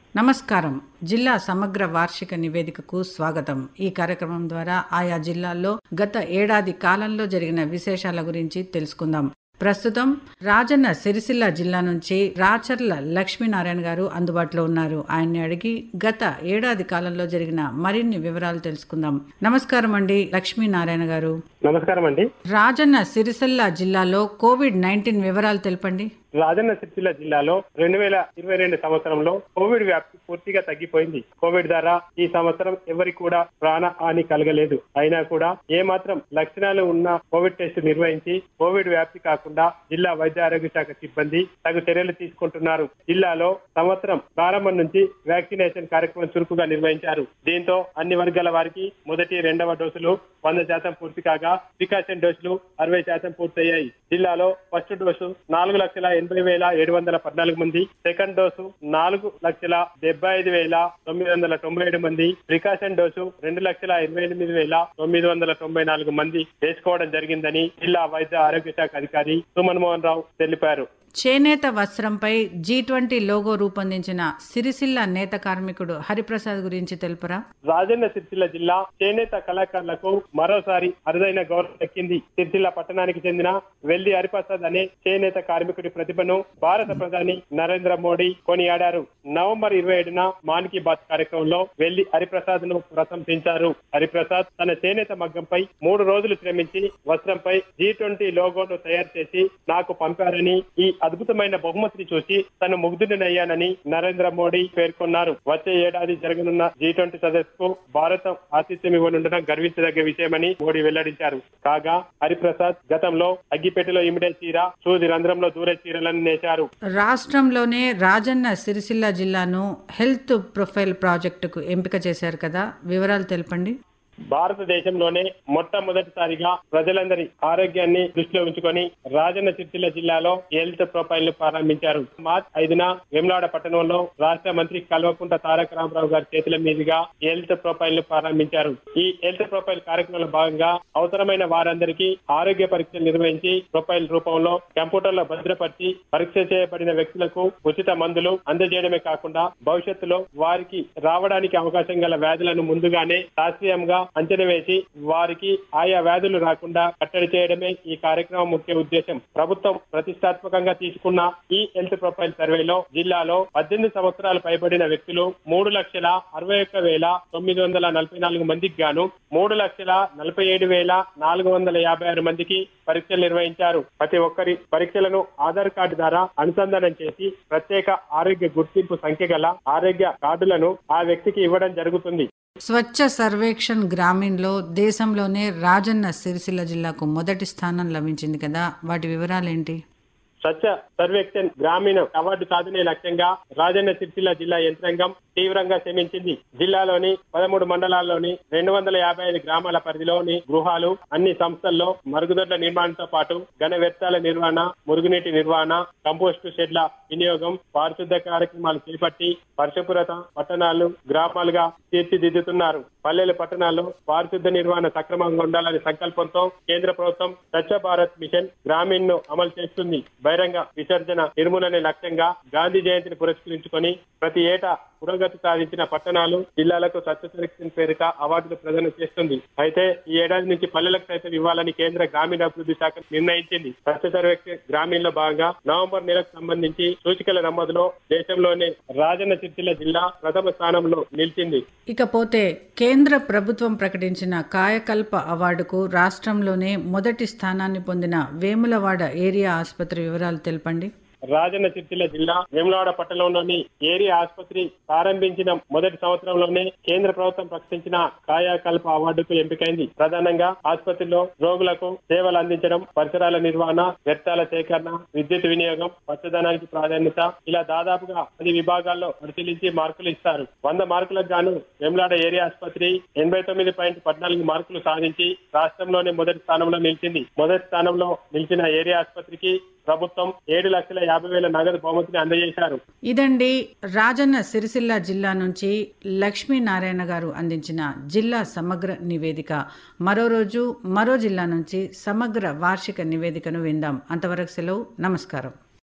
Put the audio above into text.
నమస్కారం జిల్లా సమగ్ర వార్షిక నివేదికకు స్వాగతం ఈ కార్యక్రమం ద్వారా ఆయా జిల్లాల్లో గత ఏడాది కాలంలో జరిగిన విశేషాల గురించి తెలుసుకుందాం ప్రస్తుతం రాజన్న సిరిసిల్ల జిల్లా నుంచి రాచర్ల లక్ష్మీనారాయణ గారు అందుబాటులో ఉన్నారు ఆయన్ని అడిగి గత ఏడాది కాలంలో జరిగిన మరిన్ని వివరాలు తెలుసుకుందాం నమస్కారం అండి లక్ష్మీనారాయణ గారు నమస్కారం అండి రాజన్న సిరిసిల్ల జిల్లాలో కోవిడ్ నైన్టీన్ వివరాలు తెలపండి రాజన్న సిరిసిల్ల జిల్లాలో రెండు వేల ఇరవై రెండు సంవత్సరంలో కోవిడ్ వ్యాప్తి పూర్తిగా తగ్గిపోయింది కోవిడ్ ద్వారా ఈ సంవత్సరం ఎవరికి కూడా ప్రాణ హాని కలగలేదు అయినా కూడా ఏ మాత్రం లక్షణాలు ఉన్న కోవిడ్ టెస్ట్ నిర్వహించి కోవిడ్ వ్యాప్తి కాకుండా జిల్లా వైద్య ఆరోగ్య శాఖ సిబ్బంది తగు చర్యలు తీసుకుంటున్నారు జిల్లాలో సంవత్సరం ప్రారంభం నుంచి వ్యాక్సినేషన్ కార్యక్రమం చురుకుగా నిర్వహించారు దీంతో అన్ని వర్గాల వారికి మొదటి రెండవ డోసులు వంద శాతం పూర్తి కాగా ప్రికాషన్ డోసులు అరవై శాతం పూర్తయ్యాయి జిల్లాలో ఫస్ట్ డోసు నాలుగు లక్షల ఎనభై వేల ఏడు వందల పద్నాలుగు మంది సెకండ్ డోసు నాలుగు లక్షల డెబ్బై ఐదు వేల తొమ్మిది వందల తొంభై ఏడు మంది ప్రికాషన్ డోసు రెండు లక్షల ఇరవై ఎనిమిది వేల తొమ్మిది వందల తొంభై నాలుగు మంది వేసుకోవడం జరిగిందని జిల్లా వైద్య ఆరోగ్య శాఖ అధికారి సుమన్ మోహన్ రావు తెలిపారు చేనేత వస్త్రంపై జీ ట్వంటీ లోగో రూపొందించిన సిరిసిల్ల నేత కార్మికుడు హరిప్రసాద్ గురించి తెలుపరా రాజన్న సిరిసిల్ల జిల్లా చేనేత కళాకారులకు మరోసారి అరుదైన గౌరవం దక్కింది సిరిసిల్ల పట్టణానికి చెందిన వెల్లి హరిప్రసాద్ అనే చేనేత కార్మికుడి ప్రతిభను భారత ప్రధాని నరేంద్ర మోడీ కొనియాడారు నవంబర్ ఇరవై ఏడున మాన్ కీ బాత్ కార్యక్రమంలో వెల్లి హరిప్రసాద్ ను ప్రశంసించారు హరిప్రసాద్ తన చేనేత మగ్గంపై మూడు రోజులు శ్రమించి వస్త్రంపై జీ ట్వంటీ లోగోను తయారు చేసి నాకు పంపారని ఈ అద్భుతమైన బహుమతిని చూసి తను ముగ్ధుడినయ్యానని నరేంద్ర మోడీ పేర్కొన్నారు వచ్చే ఏడాది జరగనున్న జీ ట్వంటీ సదస్సుకు భారతం ఆతిథ్యం ఇవ్వనుండడం గర్వించదగ్గ విషయమని మోడీ వెల్లడించారు కాగా హరిప్రసాద్ గతంలో అగ్గిపెట్టెలో ఇమిడే చీర సూది రంధ్రంలో దూరే చీరలను నేశారు రాష్ట్రంలోనే రాజన్న సిరిసిల్ల జిల్లాను హెల్త్ ప్రొఫైల్ ప్రాజెక్టుకు ఎంపిక చేశారు కదా వివరాలు తెలపండి భారతదేశంలోనే మొట్టమొదటిసారిగా ప్రజలందరి ఆరోగ్యాన్ని దృష్టిలో ఉంచుకొని రాజన్న సిరిసిల్ల జిల్లాలో హెల్త్ ప్రొఫైల్ ను ప్రారంభించారు మార్చ్ ఐదున వెమ్లాడ పట్టణంలో రాష్ట్ర మంత్రి కల్వకుంట తారక రామారావు గారి చేతుల మీదుగా హెల్త్ ప్రొఫైల్ ను ప్రారంభించారు ఈ హెల్త్ ప్రొఫైల్ కార్యక్రమంలో భాగంగా అవసరమైన వారందరికీ ఆరోగ్య పరీక్షలు నిర్వహించి ప్రొఫైల్ రూపంలో కంప్యూటర్లో భద్రపరిచి పరీక్ష చేయబడిన వ్యక్తులకు ఉచిత మందులు అందజేయడమే కాకుండా భవిష్యత్తులో వారికి రావడానికి అవకాశం గల వ్యాధులను ముందుగానే శాస్త్రీయంగా అంచనా వేసి వారికి ఆయా వ్యాధులు రాకుండా కట్టడి చేయడమే ఈ కార్యక్రమం ముఖ్య ఉద్దేశం ప్రభుత్వం ప్రతిష్టాత్మకంగా తీసుకున్న ఈ హెల్త్ ప్రొఫైల్ సర్వేలో జిల్లాలో పద్దెనిమిది సంవత్సరాలు పైబడిన వ్యక్తులు మూడు లక్షల అరవై ఒక్క వేల తొమ్మిది వందల నలభై నాలుగు మందికి గాను మూడు లక్షల నలభై ఏడు వేల నాలుగు వందల యాభై ఆరు మందికి పరీక్షలు నిర్వహించారు ప్రతి ఒక్కరి పరీక్షలను ఆధార్ కార్డు ద్వారా అనుసంధానం చేసి ప్రత్యేక ఆరోగ్య గుర్తింపు సంఖ్య గల ఆరోగ్య కార్డులను ఆ వ్యక్తికి ఇవ్వడం జరుగుతుంది స్వచ్ఛ సర్వేక్షణ్ గ్రామీణ్లో దేశంలోనే రాజన్న సిరిసిల్ల జిల్లాకు మొదటి స్థానం లభించింది కదా వాటి వివరాలేంటి స్వచ్ఛ సర్వేక్షణ్ గ్రామీణ అవార్డు సాధనే లక్ష్యంగా రాజన్న సిరిసిల్ల జిల్లా యంత్రాంగం తీవ్రంగా శ్రమించింది జిల్లాలోని పదమూడు మండలాల్లోని రెండు వందల యాభై ఐదు గ్రామాల పరిధిలోని గృహాలు అన్ని సంస్థల్లో మరుగుదొడ్ల నిర్మాణంతో పాటు ఘన వ్యర్థాల నిర్వహణ మురుగునీటి నిర్వహణ కంపోస్టు షెడ్ల వినియోగం పారిశుద్ధ కార్యక్రమాలు చేపట్టి పరిశుభ్రత పట్టణాలు గ్రామాలుగా తీర్చిదిద్దుతున్నారు పల్లెల పట్టణాల్లో పారిశుద్ధ నిర్వహణ సక్రమంగా ఉండాలనే సంకల్పంతో కేంద్ర ప్రభుత్వం స్వచ్ఛ భారత్ మిషన్ గ్రామీణ్ ను అమలు చేస్తుంది బహిరంగ విసర్జన నిర్మూలనే లక్ష్యంగా గాంధీ జయంతిని పురస్కరించుకొని ప్రతి ఏటా పురోగతి సాధించిన పట్టణాలు జిల్లాలకు స్వచ్ఛ సర్వేక్షణ పేరిట అవార్డులు ప్రదానం చేస్తుంది అయితే ఈ ఏడాది నుంచి పల్లెలకు సైతం ఇవ్వాలని కేంద్ర గ్రామీణాభివృద్ధి శాఖ నిర్ణయించింది స్వచ్ఛ సర్వేక్షణ గ్రామీణలో భాగంగా నవంబర్ నెలకు సంబంధించి సూచికల నమోదులో దేశంలోనే రాజన్న సిరిసిల్ల జిల్లా ప్రథమ స్థానంలో నిలిచింది ఇకపోతే కేంద్ర ప్రభుత్వం ప్రకటించిన కాయకల్ప అవార్డుకు రాష్ట్రంలోనే మొదటి స్థానాన్ని పొందిన వేములవాడ ఏరియా ఆసుపత్రి వివరాలు తెలపండి రాజన్న సిరిసిల్ల జిల్లా వేములవాడ పట్టణంలోని ఏరియా ఆసుపత్రి ప్రారంభించిన మొదటి సంవత్సరంలోనే కేంద్ర ప్రభుత్వం ప్రకటించిన కాయాకల్ప అవార్డుకు ఎంపికైంది ప్రధానంగా ఆసుపత్రిలో రోగులకు సేవలు అందించడం పరిసరాల నిర్వహణ వ్యర్థాల సేకరణ విద్యుత్ వినియోగం పచ్చదనానికి ప్రాధాన్యత ఇలా దాదాపుగా పది విభాగాల్లో పరిశీలించి మార్కులు ఇస్తారు వంద మార్కులకు గాను వేములాడ ఏరియా ఆసుపత్రి ఎనభై తొమ్మిది పాయింట్ పద్నాలుగు మార్కులు సాధించి రాష్ట్రంలోనే మొదటి స్థానంలో నిలిచింది మొదటి స్థానంలో నిలిచిన ఏరియా ఆసుపత్రికి ప్రభుత్వం ఏడు లక్షల యాభై వేల నగదు బహుమతిని అందజేశారు ఇదండి రాజన్న సిరిసిల్ల జిల్లా నుంచి లక్ష్మీనారాయణ గారు అందించిన జిల్లా సమగ్ర నివేదిక మరో రోజు మరో జిల్లా నుంచి సమగ్ర వార్షిక నివేదికను విందాం అంతవరకు సెలవు నమస్కారం